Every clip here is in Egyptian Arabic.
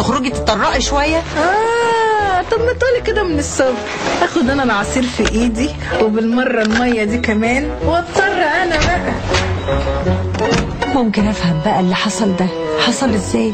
تخرجي تتطرقي شويه آه طب ما تقولي كده من الصبح اخد انا العصير في ايدي وبالمرة المية دي كمان واضطر انا بقى ممكن افهم بقى اللي حصل ده حصل ازاي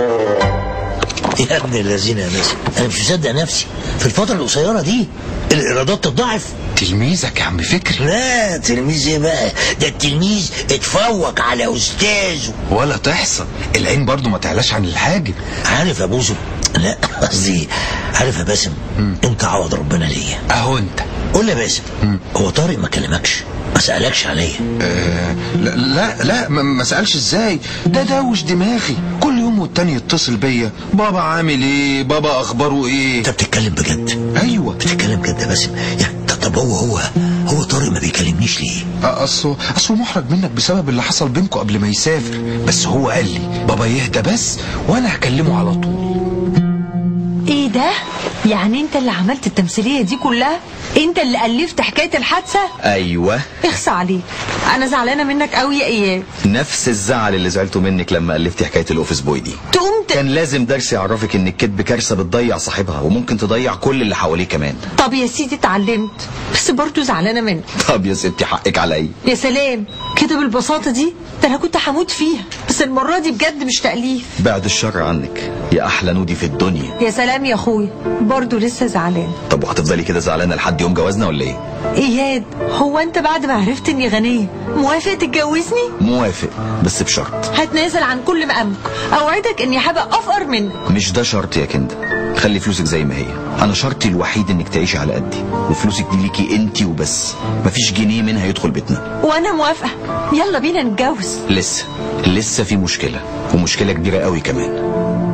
يا ابن الذين يا باسم انا مش مصدق نفسي في الفتره القصيره دي الايرادات تضاعف تلميذك يا عم فكري لا تلميذ ايه بقى ده التلميذ اتفوق على استاذه ولا تحصل العين برضو ما تعلاش عن الحاجب عارف يا بوزو لا قصدي عارف يا باسم انت عوض ربنا ليا اهو انت قول لي يا باسم هو طارق ما كلمكش ما سالكش عليا آه لا لا, لا ما ما سالش ازاي ده دوش دماغي كل يوم والتاني يتصل بيا بابا عامل ايه بابا اخباره ايه انت بتتكلم بجد ايوه بتتكلم بجد يا باسم يا طب هو هو هو طارق ما بيكلمنيش ليه آه، اصله اصله محرج منك بسبب اللي حصل بينكم قبل ما يسافر بس هو قال لي بابا يهدى بس وانا هكلمه على طول ايه ده يعني انت اللي عملت التمثيليه دي كلها انت اللي الفت حكايه الحادثه ايوه اخصى عليك انا زعلانه منك قوي يا اياد نفس الزعل اللي زعلته منك لما الفتي حكايه الاوفيس بوي دي تقوم ت... كان لازم درس يعرفك ان الكذب كارثه بتضيع صاحبها وممكن تضيع كل اللي حواليه كمان طب يا سيدي اتعلمت بس برضه زعلانه منك طب يا ستي حقك عليا يا سلام كده بالبساطه دي ده انا كنت هموت فيها بس المره دي بجد مش تاليف بعد الشر عنك يا احلى نودي في الدنيا يا سلام يا اخويا برضه لسه زعلان طب وهتفضلي كده زعلانه لحد يوم جوازنا ولا ايه اياد هو انت بعد ما عرفت اني غنيه موافق تتجوزني موافق بس بشرط هتنازل عن كل مقامك اوعدك اني هبقى افقر منك مش ده شرط يا كندا خلي فلوسك زي ما هي انا شرطي الوحيد انك تعيشي على قدي وفلوسك دي ليكي انتي وبس مفيش جنيه منها يدخل بيتنا وانا موافقه يلا بينا نتجوز لسه لسه في مشكله ومشكله كبيره قوي كمان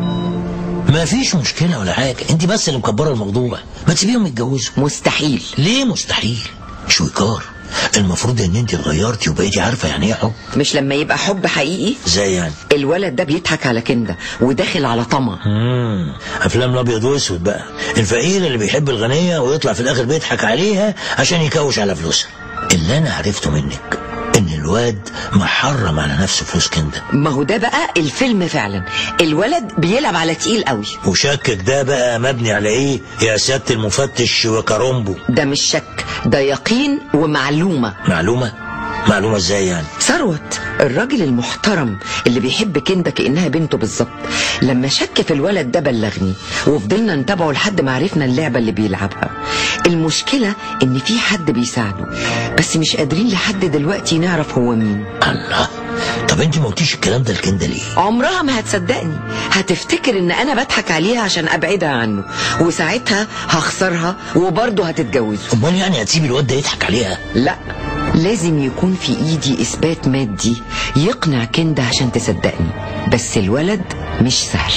ما فيش مشكله ولا حاجه انت بس اللي مكبره الموضوع ما تسيبيهم يتجوزوا مستحيل ليه مستحيل شويكار المفروض ان انت اتغيرتي وبقيتي عارفه يعني ايه حب مش لما يبقى حب حقيقي ازاي يعني الولد ده بيضحك على كندا وداخل على طمع امم افلام الابيض واسود بقى الفقير اللي بيحب الغنيه ويطلع في الاخر بيضحك عليها عشان يكوش على فلوسها اللي انا عرفته منك ان الواد محرم على نفسه فلوس كندا ما هو ده بقى الفيلم فعلا الولد بيلعب على تقيل قوي وشكك ده بقى مبني على ايه يا سياده المفتش وكرومبو ده مش شك ده يقين ومعلومة معلومه معلومه ازاي يعني ثروت الراجل المحترم اللي بيحب كندا كأنها بنته بالظبط لما شك في الولد ده بلغني وفضلنا نتابعه لحد ما عرفنا اللعبة اللي بيلعبها المشكلة ان في حد بيساعده بس مش قادرين لحد دلوقتي نعرف هو مين الله طب انت ما قلتيش الكلام ده لكندا ليه عمرها ما هتصدقني هتفتكر ان انا بضحك عليها عشان ابعدها عنه وساعتها هخسرها وبرضه هتتجوزه امال يعني هتسيبي الواد ده يضحك عليها لا لازم يكون في ايدي اثبات مادي يقنع كندا عشان تصدقني بس الولد مش سهل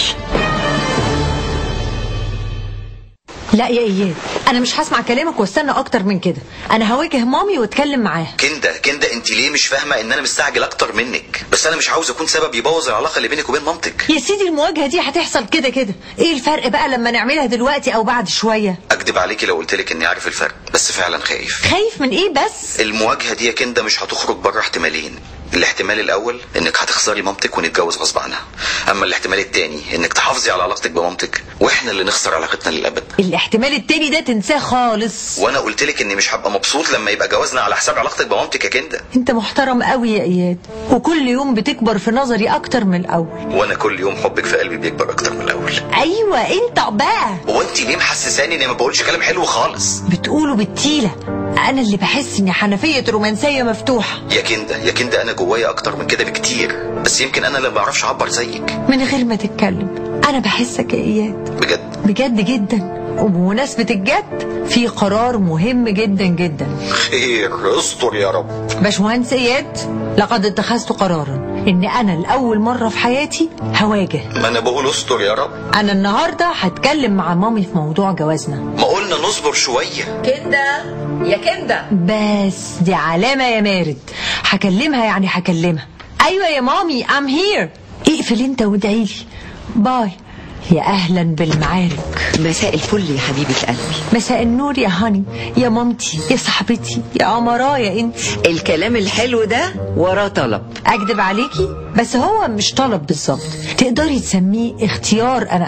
لا يا اياد انا مش هسمع كلامك واستنى اكتر من كده انا هواجه مامي واتكلم معاها كندا كندا انت ليه مش فاهمه ان انا مستعجل اكتر منك بس انا مش عاوز اكون سبب يبوظ العلاقه اللي بينك وبين مامتك يا سيدي المواجهه دي هتحصل كده كده ايه الفرق بقى لما نعملها دلوقتي او بعد شويه اكدب عليكي لو قلت لك اني عارف الفرق بس فعلا خايف خايف من ايه بس المواجهه دي يا كندا مش هتخرج بره احتمالين الاحتمال الاول انك هتخسري مامتك ونتجوز غصب عنها اما الاحتمال التاني انك تحافظي على علاقتك بمامتك واحنا اللي نخسر علاقتنا للابد الاحتمال التاني ده تنساه خالص وانا قلت لك اني مش هبقى مبسوط لما يبقى جوازنا على حساب علاقتك بمامتك يا كندا انت محترم قوي يا اياد وكل يوم بتكبر في نظري اكتر من الاول وانا كل يوم حبك في قلبي بيكبر اكتر من الاول ايوه انت بقى هو انت ليه محسساني اني ما بقولش كلام حلو خالص بتقوله بالتيله انا اللي بحس اني حنفيه رومانسيه مفتوحه يا كندا يا كندا انا جوايا اكتر من كده بكتير بس يمكن انا اللي ما بعرفش اعبر زيك من غير ما تتكلم انا بحسك يا اياد بجد بجد جدا وبمناسبة الجد في قرار مهم جدا جدا خير استر يا رب باشمهندس اياد لقد اتخذت قرارا ان انا لاول مرة في حياتي هواجه ما انا بقول استر يا رب انا النهاردة هتكلم مع مامي في موضوع جوازنا ما قلنا نصبر شويه كندا يا كندا بس دي علامة يا مارد هكلمها يعني هكلمها ايوه يا مامي ام هير اقفل انت وادعيلي باي يا اهلا بالمعارك مساء الفل يا حبيبة قلبي مساء النور يا هاني يا مامتي يا صاحبتي يا قمرايا انت الكلام الحلو ده وراه طلب اكدب عليكي بس هو مش طلب بالظبط تقدري تسميه اختيار انا